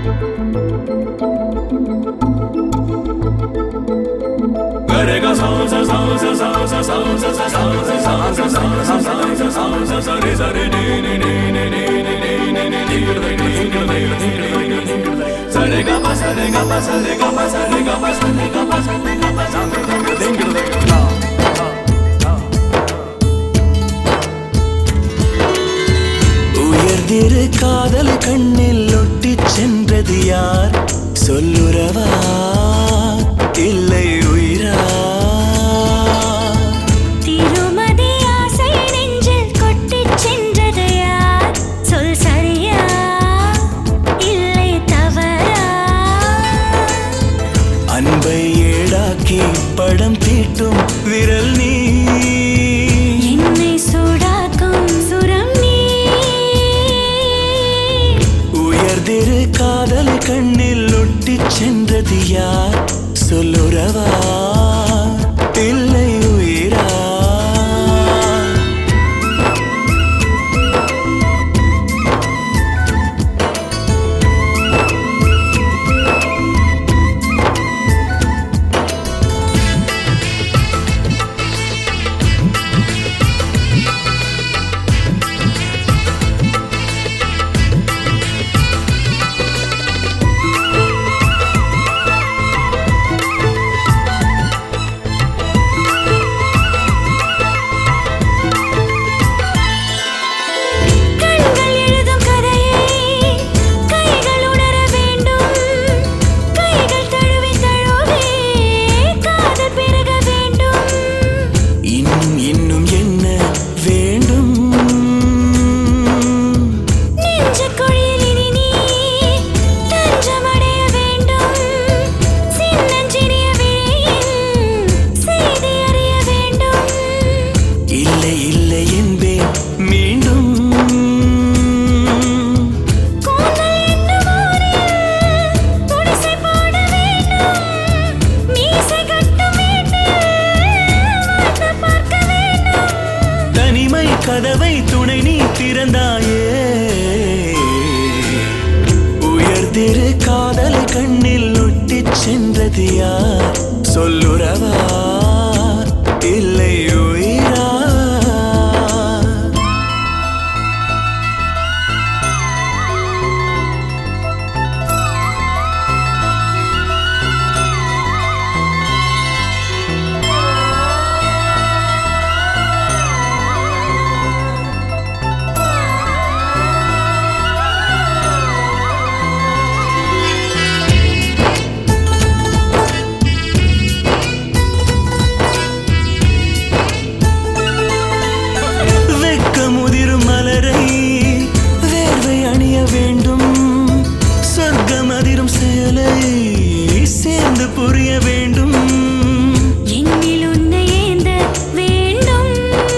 உயர்திரு காதல் கண்ணில் ஒட்டிச் சென்றது யார் சொல்லுறவா இல்லை உயிரா திருமதி ஆசை நெஞ்சில் கொட்டிச் சென்றது யார் சொல் சரியா இல்லை தவறா அன்பை ஏடாக்கி படம் தீட்டும் விரல் நீ என்னை சூடாக்கும் சுரம் நீ உயர்திரு காதல் கண்ணில் ஒட்டிச் சென்றது யார் சொல்லுறவா இல்லை உயிரா கண்கள் எழுதும் கதையை கைகள் உணர வேண்டும் கைகள் தழுவி தழுவி காதல் பெருக வேண்டும் இன்னும் இன்னும் என்ன வேண்டும் நெஞ்சுக்குழியில் இனி நீ தஞ்சமடைய வேண்டும் சின்னஞ்சிறிய விழியில் செய்தி அறிய வேண்டும் இல்லை இல்லை என்பேன் மீண்டும் கூந்தல் என்னும் ஊரில் குடிசை போட வேண்டும் மீசை கட்டும் வீட்டில் வாழ்ந்து பார்க்க வேண்டும் தனிமை கதவை துணை நீ திறந்தாயே உயர்திரு காதல் கண்ணில் ஒட்டிச் சென்றது யார் சொல்லுறவா இல்லை உயிரா வெக்க முதிரும் மலரை வேர்வை அணிய வேண்டும் சொர்க்கம் அதிரும் செயலை சேர்ந்து புரிய வேண்டும் என்னில் உன்னை ஏந்த வேண்டும்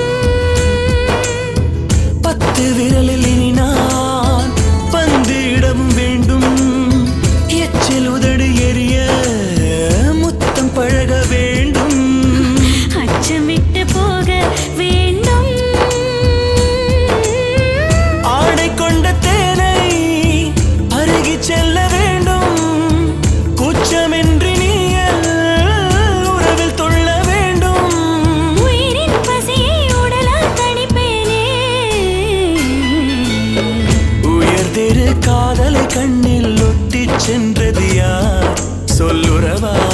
பத்து விரலில் இனி நான் பந்து இடமும் வேண்டும் எச்சில் உதடு எரிய முத்தம் பழக வேண்டும் அச்சமிட்டு போக வேண்டும் ஆடை கொண்ட தேனை அருகி செல்ல வேண்டும் கூச்சமின்றி நீ உறவில் தொள்ள வேண்டும் உயிரின் பசியை உடலால் தணிப்பேனே உயர்திரு காதலை கண்ணில் ஒட்டிச் சென்றது யார் சொல்லுறவா